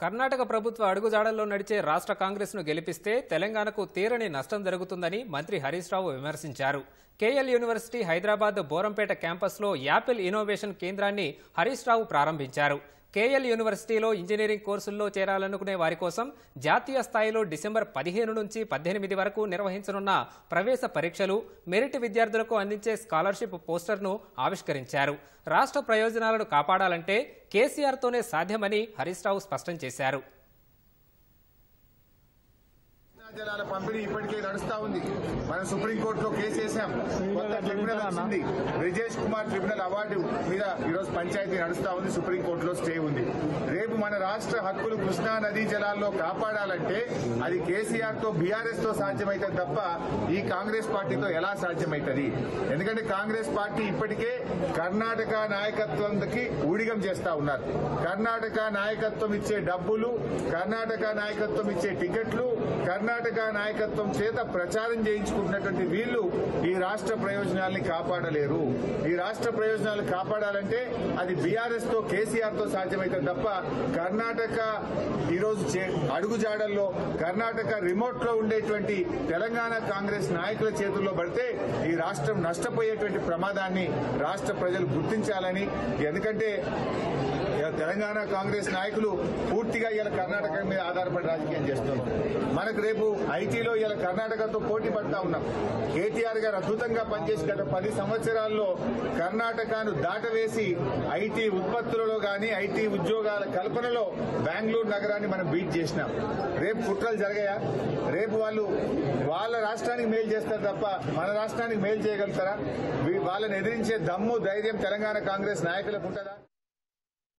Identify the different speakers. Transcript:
Speaker 1: కర్ణాటక ప్రభుత్వ అడుగుజాడల్లో నడిచే రాష్ట్ర కాంగ్రెస్ను గెలిపిస్తే తెలంగాణకు తీరని నష్టం జరుగుతుందని మంత్రి హరీష్ రావు విమర్శించారు కేఎల్ యూనివర్సిటీ హైదరాబాద్ బోరంపేట క్యాంపస్లో యాపిల్ ఇన్నోవేషన్ కేంద్రాన్ని హరీష్ రావు ప్రారంభించారు కేఎల్ యూనివర్సిటీలో ఇంజనీరింగ్ కోర్సుల్లో చేరాలనుకునే వారి కోసం జాతీయ స్థాయిలో డిసెంబర్ పదిహేను నుంచి పద్దెనిమిది వరకు నిర్వహించనున్న ప్రవేశ పరీక్షలు మెరిట్ విద్యార్థులకు అందించే స్కాలర్షిప్ పోస్టర్ను ఆవిష్కరించారు రాష్ట్ర ప్రయోజనాలను కాపాడాలంటే కేసీఆర్తోనే సాధ్యమని హరీష్ రావు స్పష్టం చేశారు
Speaker 2: జలాల పంపిణీ ఇప్పటికే నడుస్తా ఉంది మనం సుప్రీంకోర్టులో కేసు వేసాం కొత్త ట్రిబ్యునల్ వచ్చింది బ్రిజేష్ కుమార్ ట్రిబ్యునల్ అవార్డు మీద ఈరోజు పంచాయతీ నడుస్తా ఉంది సుప్రీంకోర్టులో స్టే ఉంది రేపు మన రాష్ట్ర హక్కులు కృష్ణా నదీ జలాల్లో కాపాడాలంటే అది కేసీఆర్ తో బీఆర్ఎస్ తో సాధ్యమైతుంది తప్ప ఈ కాంగ్రెస్ పార్టీతో ఎలా సాధ్యమైతుంది ఎందుకంటే కాంగ్రెస్ పార్టీ ఇప్పటికే కర్ణాటక నాయకత్వంకి ఊడిగం చేస్తా ఉన్నారు కర్ణాటక నాయకత్వం ఇచ్చే డబ్బులు కర్ణాటక నాయకత్వం ఇచ్చే టికెట్లు కర్ణాటక నాయకత్వం చేత ప్రచారం చేయించుకుంటున్నటువంటి వీళ్ళు ఈ రాష్ట్ర ప్రయోజనాల్ని కాపాడలేరు ఈ రాష్ట్ర ప్రయోజనాలు కాపాడాలంటే అది బీఆర్ఎస్ తో కేసీఆర్ తో సాధ్యమైతుంది తప్ప కర్ణాటక ఈరోజు చే- అడుగుజాడల్లో కర్ణాటక రిమోట్ లో ఉండేటువంటి తెలంగాణ కాంగ్రెస్ నాయకుల చేతుల్లో పడితే ఈ రాష్ట్రం నష్టపోయేటువంటి ప్రమాదాన్ని రాష్ట్ర ప్రజలు గుర్తించాలని ఎందుకంటే ఇలా తెలంగాణ కాంగ్రెస్ నాయకులు పూర్తిగా ఇలా కర్ణాటక మీద ఆధారపడి రాజకీయం చేస్తున్నారు మనకు రేపు ఐటీలో ఇలా కర్ణాటకతో పోటీ పడతా ఉన్నాం కేటీఆర్ గారు అద్భుతంగా పనిచేసి గత పది సంవత్సరాల్లో కర్ణాటకను దాటవేసి ఐటీ ఉత్పత్తులలో గాని ఐటీ ఉద్యోగాల కల్పనలో బెంగళూరు నగరాన్ని మనం బీట్ చేసినాం రేపు కుట్రలు జరిగాయా రేపు వాళ్ళు వాళ్ళ రాష్ట్రానికి మేలు చేస్తారు తప్ప మన రాష్ట్రానికి మేలు చేయగలుగుతారా వీ- వాళ్ళని ఎదిరించే దమ్ము ధైర్యం తెలంగాణ కాంగ్రెస్ నాయకులకు ఉంటుందా